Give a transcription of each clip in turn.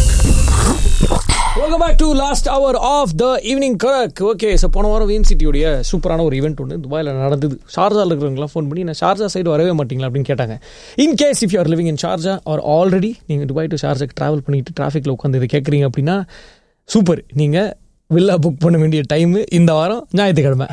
back. Welcome back to last hour of the evening கரக் okay so போன வாரம் VN சிட்டியுடைய சூப்பரான ஒரு ஈவெண்ட் ஒன்று துபாயில் நடந்தது ஷார்ஜாவில் இருக்கிறவங்களாம் ஃபோன் பண்ணி நான் ஷார்ஜா சைடு வரவே மாட்டீங்களா அப்படின்னு கேட்டாங்க in case if you are living in Sharjah or already நீங்கள் துபாய் டு ஷார்ஜாக்கு ட்ராவல் பண்ணிட்டு டிராஃபிக்கில் உட்காந்து இதை கேட்குறீங்க அப்படின்னா சூப்பர் நீங்கள் வில்லா புக் பண்ண வேண்டிய டைமு இந்த வாரம் ஞாயிற்றுக்கிழமை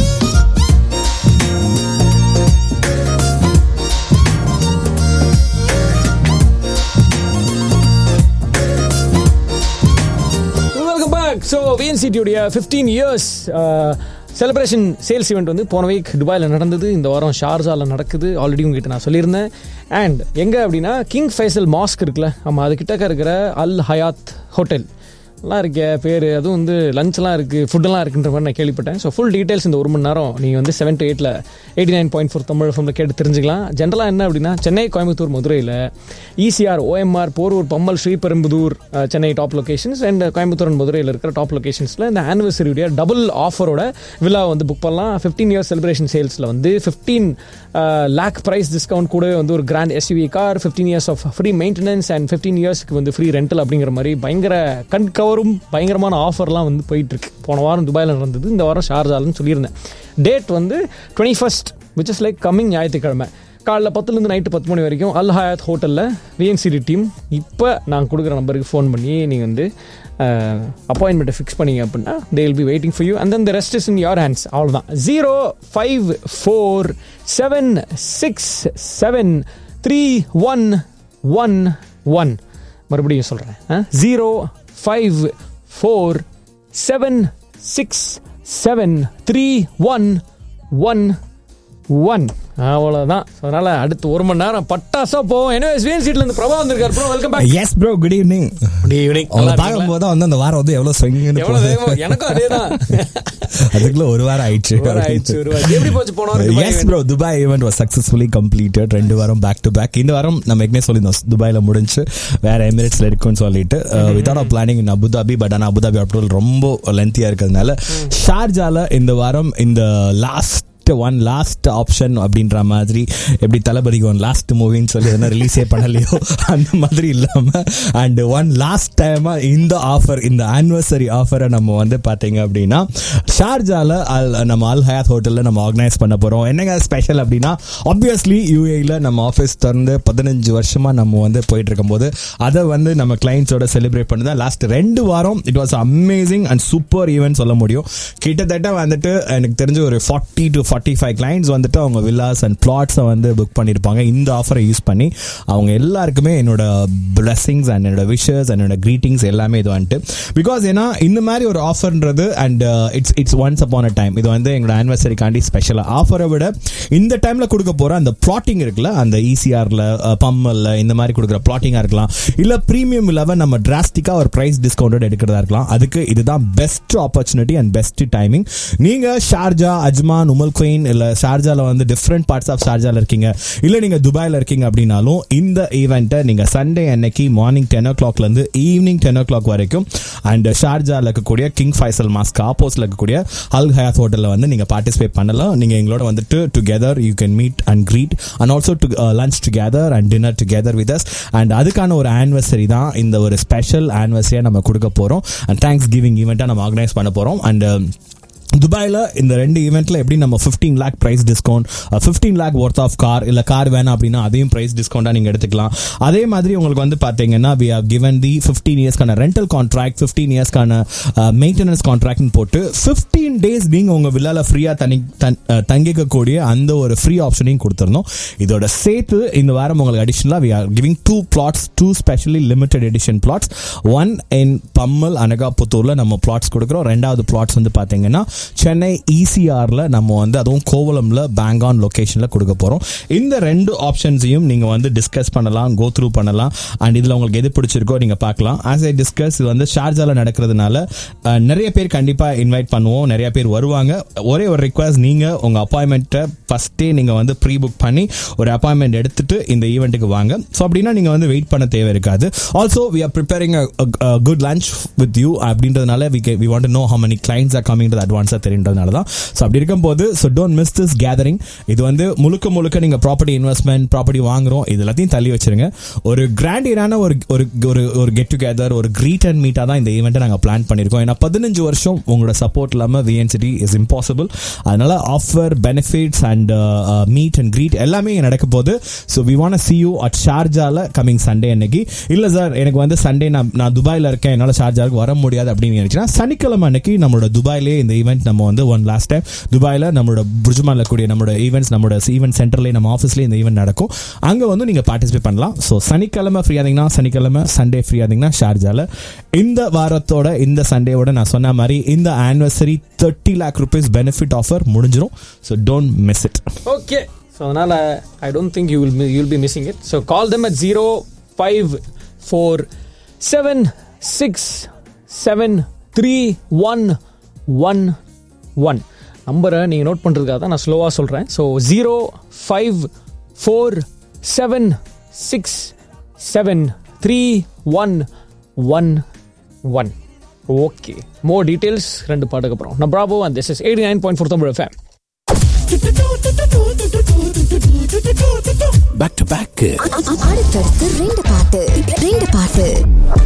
வெல்கம் பேக் ஸோ விஎன்சிடியுடைய fifteen years celebration sales event வந்து போன வீக் துபாயில் நடந்தது இந்த வாரம் ஷார்ஜாவில் நடக்குது ஆல்ரெடி உங்ககிட்ட நான் சொல்லியிருந்தேன் அண்ட் எங்கே அப்படின்னா கிங் ஃபைசல் மாஸ்க் இருக்குல்ல ஆமாம் அது கிட்டக்க இருக்கிற அல் ஹயாத் ஹோட்டல் நல்லா இருக்கே பேர் அதுவும் வந்து லஞ்செலாம் இருக்குது ஃபுட்டெல்லாம் இருக்குன்ற மாதிரி நான் கேள்விப்பட்டேன் ஸோ ஃபுல் டீட்டெயில்ஸ் இந்த ஒரு மணி நேரம் நீங்கள் வந்து செவன் டு எயிட்டில் eighty nine point four Tamil ஃபோனில் கேட்டு தெரிஞ்சுக்கலாம் ஜென்ரலாக என்ன அப்படின்னா சென்னை கோயம்புத்தூர் மதுரையில் ECR OMR Porur Pammal Sriperumbudur ah, Chennai top locations and Coimbatore and மதுரையில் இருக்கிற டாப் லொகேஷன்ஸில் இந்த ஆனிவர்சரியுடைய டபுள் ஆஃபரோட விழா வந்து புக் பண்ணலாம் ஃபிஃப்டீன் இயர்ஸ் செலிப்ரேஷன் சேல்ஸில் வந்து ஃபிஃப்டீன் லேக் ப்ரைஸ் டிஸ்கவுண்ட் கூட வந்து ஒரு grand SUV car fifteen years of free maintenance and fifteen இயர்ஸ்க்கு வந்து ஃப்ரீ ரெண்டல் அப்படிங்கிற மாதிரி பயங்கர கண் கவரும் பயங்கரமான ஆஃபர்லாம் வந்து போயிட்டு இருக்கு போன வாரம் துபாயில் நடந்தது இந்த வாரம் ஷார்ஜாலன்னு சொல்லியிருந்தேன் டேட் வந்து twenty first which is like coming ஞாயிற்றுக்கிழமை காலைல பத்துலேருந்து நைட்டு பத்து மணி வரைக்கும் அல் ஹயாத் ஹோட்டலில் விஎன்சிடி டீம் இப்போ நான் கொடுக்குற நம்பருக்கு ஃபோன் பண்ணி நீங்கள் வந்து அப்பாயின்மெண்ட்டை ஃபிக்ஸ் பண்ணீங்க அப்படின்னா they will be waiting for you and then the rest is in your hands அவ்வளோதான் zero five four seven six seven three one one one மறுபடியும் சொல்கிறேன் zero five four seven six seven three one one one அவ்வளோதான் அதனால அடுத்து ஒரு மணி நேரம் பட்டாசா போவோம் எனவே ஸ்வீன் சீட்ல இருந்து பிரபா வந்திருக்காரு bro welcome back yes bro good evening evening உங்களை பார்க்கும்போது தான் வந்து அந்த வாரம் வந்து எவ்வளவு ஸ்விங்னு எவ்வளவு வேகமா எனக்கும் அதேதான் அதுக்குள்ள ஒரு வாரம் ஆயிடுச்சு ஒரு ஆயிடுச்சு, ஒரு வாரம். எப்படி போச்சு போன வாரம் Dubai yes event? Bro Dubai event was successfully completed ரெண்டு வாரம் பேக் டு பேக் இந்த வாரம் நம்ம ஏற்கனவே சொல்லியிருந்தோம் துபாயில முடிஞ்சு வேற எமிரேட்ஸ்ல இருக்குன்னு சொல்லிட்டு without planning in Abu Dhabi but ஆனால் அபுதாபி அப்ரூவல் ரொம்ப லென்த்தியா இருக்கிறதுனால ஷார்ஜால இந்த வாரம் இந்த லாஸ்ட் ஒன் லாஸ்ட் ஆப்ஷன் அப்படின்ற மாதிரி எப்படி தளபதிக்கு ஒன் லாஸ்ட் மூவின்னு சொல்லி எதனா ரிலீஸே பண்ணலையோ அந்த மாதிரி இல்லாம அண்ட் ஒன் லாஸ்ட் டைமா இந்த ஆஃபர் இந்த ஆனிவர்சரி ஆஃபரை நம்ம வந்து பாத்தீங்க அப்படின்னா ஷார்ஜால அல் நம்ம அல் ஹயாத் ஹோட்டல்ல நம்ம ஆர்கனைஸ் பண்ண போறோம் என்னங்க ஸ்பெஷல் அப்படின்னா ஆப்வியஸ்லி யூஏல நம்ம ஆஃபீஸ் திறந்து பதினஞ்சு வருஷமா நம்ம வந்து போயிட்டு இருக்கும்போது அதை வந்து நம்ம கிளைண்ட்ஸோட செலிப்ரேட் பண்ணி தான் லாஸ்ட் ரெண்டு வாரம் it was amazing and super event சொல்ல முடியும் கிட்டத்தட்ட வந்துட்டு எனக்கு தெரிஞ்ச ஒரு forty to forty five clients வந்துட்டு அவங்க வில்லாஸ் அண்ட் பிளாட்ஸை வந்து புக் பண்ணியிருப்பாங்க இந்த ஆஃபரை யூஸ் பண்ணி அவங்க எல்லாருக்குமே என்னோட பிளெஸிங்ஸ் அண்ட் என்னோட விஷஸ் என்னோட greetings எல்லாமே இது வந்துட்டு பிகாஸ் ஏன்னா இந்த மாதிரி ஒரு ஆஃபர்ன்றது and it's it's once upon a time இது வந்து எங்களோட ஆனிவர்சரிக்காண்டி ஸ்பெஷலாக ஆஃபரை விட இந்த டைம்ல கொடுக்க போற அந்த பிளாட்டிங் இருக்குல்ல அந்த ஈசிஆர்ல பம்மல்ல இந்த மாதிரி கொடுக்குற பிளாட்டிங்கா இருக்கலாம் இல்ல பிரீமியம் இல்லாம நம்ம டிராஸ்டிக்கா ஒரு பிரைஸ் டிஸ்கவுண்டட் எடுக்கிறதா இருக்கலாம் அதுக்கு இதுதான் best opportunity and best timing நீங்க ஷார்ஜா அஜ்மான் உமல் குயின் இல்ல ஷார்ஜால வந்து டிஃப்ரெண்ட் பார்ட்ஸ் ஆஃப் ஷார்ஜால இருக்கீங்க இல்ல நீங்க துபாயில இருக்கீங்க அப்படின்னாலும் இந்த ஈவெண்ட்டை நீங்க சண்டே அன்னைக்கு மார்னிங் டென் ஓ கிளாக்ல இருந்து evening ten o'clock and ஷார்ஜால இருக்கக்கூடிய கிங் ஃபைசல் மாஸ்க் ஆப்போஸ்ல இருக்கக்கூடிய அல் ஹயாத் ஹோட்டல்ல வந்து நீங்க பார்ட்டிசிபேட் பண்ணலாம் நீங்க எங்களோட வந்துட்டு together you can meet and greet and also to lunch together and dinner together with us and அதுக்கான ஒரு ஆனிவர்சரி தான் இந்த ஒரு ஸ்பெஷல் ஆனிவர்சரியா நம்ம கொடுக்க போறோம் அண்ட் தேங்க்ஸ் கிவிங் ஈவெண்ட்டா நம்ம ஆர்கனைஸ் பண்ண போறோம் அண்ட் துபாயில் இந்த ரெண்டு ஈவெண்ட்ல எப்படி நம்ம fifteen lakh price discount fifteen lakh worth of car இல்ல கார் வேணாம் அப்படின்னா அதையும் பிரைஸ் டிஸ்கவுண்டா நீங்க எடுத்துக்கலாம் அதே மாதிரி உங்களுக்கு வந்து பாத்தீங்கன்னா we have given the fifteen இயர்ஸ்க்கான ரெண்டல் கான்ட்ராக்ட் ஃபிஃப்டீன் இயர்ஸ்க்கான மெயின்டெனன்ஸ் கான்ட்ராக்ட் போட்டு ஃபிஃப்டீன் டேஸ் நீங்க உங்க வில்லால ஃப்ரீயா தனி தன்- அஹ், தங்கிக்கக்கூடிய அந்த ஒரு ஃப்ரீ ஆப்ஷனையும் கொடுத்துருந்தோம் இதோட சேர்த்து இந்த வாரம் உங்களுக்கு அடிஷனலா we are giving two flats two specially limited edition flats one in Pammal அனகாபுத்தூர்ல நம்ம பிளாட்ஸ் கொடுக்குறோம் ரெண்டாவது பிளாட்ஸ் வந்து பாத்தீங்கன்னா சென்னை இசிஆர்ல நம்ம வந்து அதுவும் கோவலம்ல பேங்கான் லொகேஷன்ல கொடுக்க போறோம் இந்த ரெண்டு ஆப்ஷன்ஸையும் நீங்க வந்து டிஸ்கஸ் பண்ணலாம் கோ த்ரூ பண்ணலாம் அண்ட் இதுல உங்களுக்கு எது பிடிச்சிருக்கோ நீங்க பார்க்கலாம் ஆஸ் ஐ டிஸ்கஸ் இது வந்து ஷார்ஜால நடக்கிறதுனால அஹ், நிறைய பேர் கண்டிப்பா இன்வைட் பண்ணுவோம் நிறைய பேர் வருவாங்க ஒரே ஒரு ரிக்வஸ்ட் நீங்க உங்க அப்பாயின்மெண்ட்டை ஃபர்ஸ்டே நீங்க வந்து ப்ரீ புக் பண்ணி ஒரு அப்பாயின்மெண்ட் எடுத்துட்டு இந்த ஈவெண்ட்டுக்கு வாங்க ஸோ அப்படின்னா நீங்க வந்து வெயிட் பண்ண தேவை இருக்காது also we are preparing good lunch with you அப்படின்றதுனால we we want know how many clients are coming to that one அட்வான்ஸாக தெரியுன்றதுனால தான் ஸோ அப்படி இருக்கும்போது so don't miss this gathering இது வந்து முழுக்க முழுக்க நீங்கள் ப்ராப்பர்ட்டி இன்வெஸ்ட்மெண்ட் ப்ராப்பர்ட்டி வாங்குறோம் இது எல்லாத்தையும் தள்ளி வச்சிருங்க ஒரு கிராண்டியரான ஒரு ஒரு ஒரு ஒரு கெட் டுகெதர் ஒரு கிரீட் அண்ட் மீட்டாக தான் இந்த ஈவெண்ட்டை நாங்கள் பிளான் பண்ணியிருக்கோம் ஏன்னா பதினஞ்சு வருஷம் உங்களோட சப்போர்ட் இல்லாமல் விஎன்சிட்டி இஸ் இம்பாசிபிள் அதனால offer benefits and meet and greet எல்லாமே இங்க நடக்க போகுது so we want see you at ஷார்ஜால கமிங் சண்டே அன்னைக்கு இல்லை சார் எனக்கு வந்து சண்டே நான் நான் துபாயில் இருக்கேன் என்னால் ஷார்ஜாவுக்கு வர முடியாது அப்படின்னு நினைச்சீங்கன்னா சனிக்கிழமை அன்னைக்கு நம்மளோட துபாயிலே இந்த ஈவெண்ட் நம்ம வந்து ஒன் லாஸ்ட் டைம் துபாயில் நம்மளோட புர்ஜுமால கூடிய நம்மளோட ஈவெண்ட்ஸ் நம்மளோட ஈவெண்ட் சென்டர்லேயே நம்ம ஆஃபீஸ்லேயே இந்த ஈவெண்ட் நடக்கும் அங்கே வந்து நீங்கள் பார்ட்டிசிபேட் பண்ணலாம் ஸோ சனிக்கிழமை ஃப்ரீயாக இருந்தீங்கன்னா சனிக்கிழமை சண்டே ஃப்ரீயாக இருந்தீங்கன்னா ஷார்ஜால இந்த வாரத்தோட இந்த சண்டேவோட நான் சொன்ன மாதிரி இந்த anniversary thirty lakh rupees benefit offer முடிஞ்சிடும் so don't miss it okay so அதனால் I don't think you will you will be missing it so call them at zero five four seven six seven three one one one நம்பரை நீங்கள் note பண்ணுறதுக்காக தான் நான் ஸ்லோவாக சொல்கிறேன் so zero five four seven six seven three one one one okay more details ரெண்டு பாட்டுக்கு அப்புறம் நான் ப்ராபோ and this is eighty nine point four Tamil fame back to back அடுத்தடுத்து ரெண்டு பாட்டு ரெண்டு பாட்டு